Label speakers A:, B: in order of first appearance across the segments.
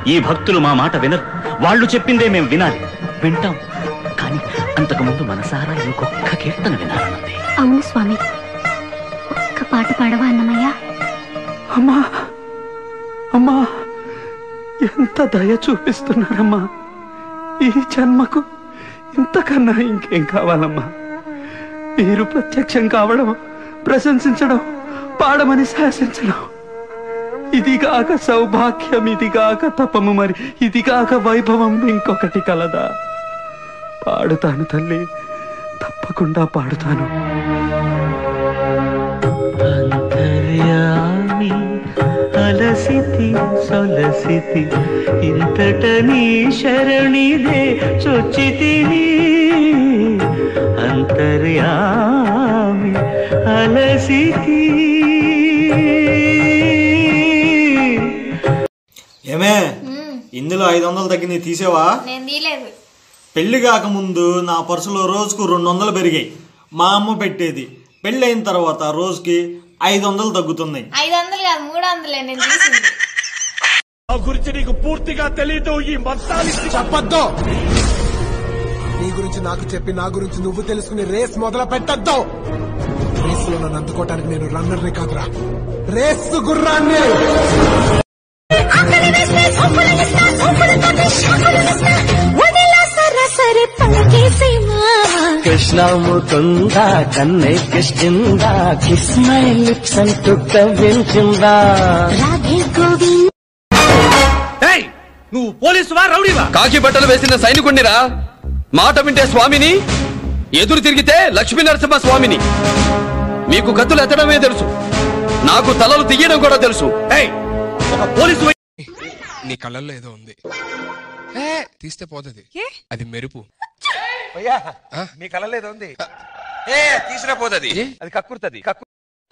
A: ఈ భక్తులు మా మాట వినరు వాళ్ళు చెప్పిందే మేము వినాలి వింటాం కానీ అంతకుముందు మనసారా ఇంకొక కీర్తన వినాలన్నది
B: అవును స్వామి ఒక్క పాట పాడవా అన్నమయ్య
C: అమ్మా అమ్మా ఎంత దయ చూపిస్తున్నారమ్మా ఈ జన్మకు ఇంతకన్నా ఇంకేం కావాలమ్మా మీరు ప్రత్యక్షం కావడం ప్రశంసించడం పాడమని శాసించడం ఇదిగాక సౌభాగ్యం ఇదిగాక తపము మరి ఇదిగాక వైభవం ఇంకొకటి కలదా పాడుతాను తల్లి తప్పకుండా పాడుతాను
A: అంతర్యామి అలసితి సొలసితి ఇంతట నీ శరణిదే చొచ్చితిని అంతర్యామి అలసితి
D: ఏమే ఇందులో ఐదు వందలు తగ్గింది తీసేవా
E: నేను తీయలేదు
D: పెళ్లి కాకముందు నా పర్సులో రోజుకు రెండు వందలు పెరిగాయి మా అమ్మ పెట్టేది పెళ్ళి అయిన తర్వాత రోజుకి ఐదు వందలు తగ్గుతున్నాయి
E: ఐదు వందలు కాదు మూడు వందలే నేను తీసింది
F: చెప్పొద్దు నీ గురించి నాకు చెప్పి నా గురించి నువ్వు తెలుసుకుని రేస్ మొదలు పెట్టద్దు రేస్ లో నన్ను అందుకోవటానికి నేను రన్నర్ని కాదురా రేస్ గుర్రాన్ని
G: కృష్ణ ముకుంద కన్నై కృష్ణింద కిస్ మై లిప్స్ అంటూ కవ్వించిందా
C: నువ్వు పోలీసువా రౌడీవా
H: కాకి బట్టలు వేసిన సైనికుణ్ణిరా మాట వింటే స్వామిని ఎదురు తిరిగితే లక్ష్మీ నరసింహ స్వామిని మీకు కత్తులు ఎత్తడమే తెలుసు నాకు తలలు తీయడం కూడా తెలుసు
C: ఒక పోలీసు
F: నీ కళ్ళల్లో ఏదో ఉంది ఏ తీస్తే పోతుంది అది మెరుపు
I: మీ కళ్ళలో ఏదో ఉంది ఏ తీసినా పోతుంది అది కక్కుర్తది కక్కు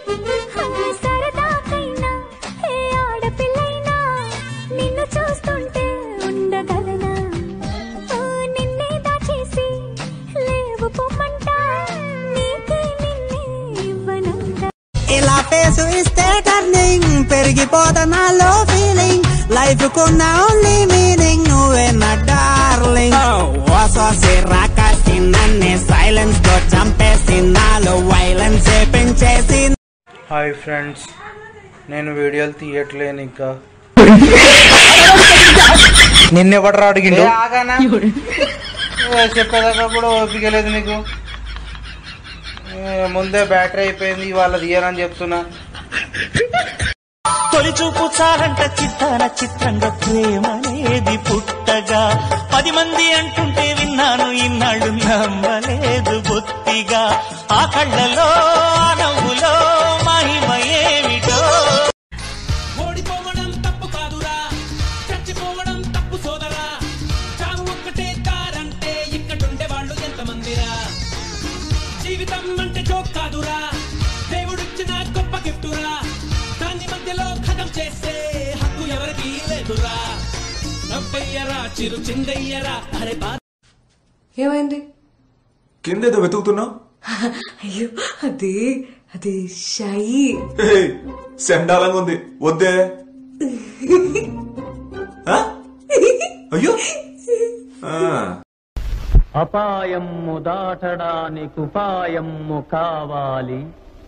B: సరదాకైనా ఏ ఆడపిల్లైనా నిన్ను చూస్తుంటే ఉండగలనా ఓ నిన్నే దాచేసి లేవు పొమ్మంట నీకే నిన్నే ఇవ్వనంట
G: ఇలా ఫేసు ఇస్తే టర్నింగ్ పెరిగిపోతా నాలో ఫీలింగ్ లైఫ్ కున్న ఓన్లీ మీనింగ్ నువ్వే నా డార్లింగ్ వాసోసి రాకాసి నన్నే సైలెన్స్ తో చంపేసి నాలో వైలెన్స్ పెంచేసి
C: హాయ్ ఫ్రెండ్స్ నేను వీడియోలు తీయట్లేను ఇంకా నిన్నెవడరా అడిగిండు చెప్పేదాకా కూడా ఓపిక లేదు నీకు ఏ, ముందే బ్యాటరీ అయిపోయింది ఇవాళ తీయనని చెప్తున్నా
A: తొలి చూపు చాలంట చిత్తాన చిత్రంగా ప్రేమనేది పుట్టగా పది మంది అంటుంటే విన్నాను ఇన్నాళ్ళు నమ్మలేదు బొత్తిగా ఆ కళ్ళలో ఆ నవ్వులో మహిమ ఏమిటో ఓడిపోవడం తప్పు కాదురా చచ్చిపోవడం తప్పు సోదరా చావు ఒక్కటే దారంటే ఇక్కడుండే వాళ్ళు ఎంతమందిరా జీవితం అంటే జోక్ కాదురా దేవుడిచ్చిన గొప్ప గిఫ్టురా దాన్ని మధ్యలో ఖతం చేస్తే హక్కు ఎవరికి లేదురా నవ్వయ్యరా చిరు చిందయ్యరా అరే బా
J: ఏమైంది
F: కిందేదో వెతుకుతున్నావు
J: అయ్యో అది అది షై
F: సెండాలంగా ఉంది వద్దే ఆ? అయ్యో ఆ.
A: అపాయము దాటడానికి ఉపాయము కావాలి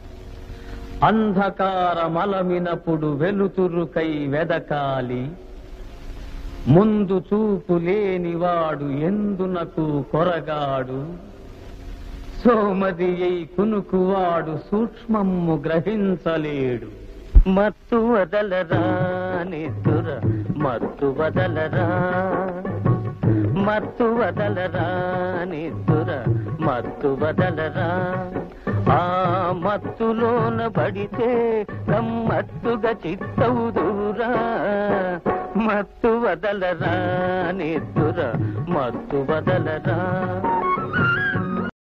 A: అంధకారమలమినప్పుడు వెలుతురుకై వెదకాలి ముందు చూపు లేనివాడు ఎందునకు కొరగాడు సోమది అయి కునుకువాడు సూక్ష్మము గ్రహించలేడు మత్తు వదలరా నిద్దుర మత్తు వదలరా మత్తు వదలరా నిద్దుర మత్తు వదలరా ఆ మత్తులోన పడితే గమ్మత్తుగా చిత్తవుదురా మత్తు వదలరా నిద్దుర మత్తు వదలరా